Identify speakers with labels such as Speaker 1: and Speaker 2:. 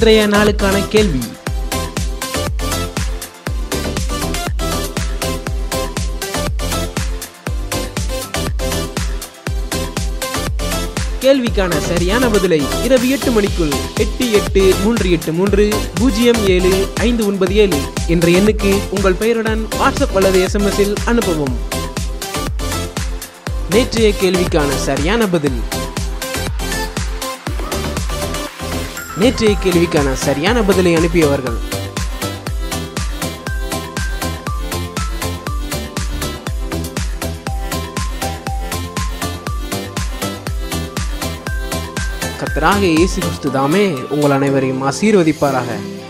Speaker 1: இன்றைய நாளுக்கான கேள்வி கேள்விக்கான சரியான பதிலை இரவு எட்டு மணிக்குள் எட்டு எட்டு மூன்று எட்டு மூன்று பூஜ்ஜியம் ஏழு ஐந்து ஒன்பது ஏழு என்ற எண்ணுக்கு உங்கள் பெயருடன் வாட்ஸ்அப் அல்லது எஸ்எம்எஸில் அனுப்பவும் நேற்றைய கேள்விக்கான சரியான பதில் நேற்றைய கேள்விக்கான சரியான பதிலை அனுப்பியவர்கள் கர்த்தராக இயேசு கிறிஸ்து தாமே உங்கள் அனைவரையும் ஆசீர்வதிப்பாராக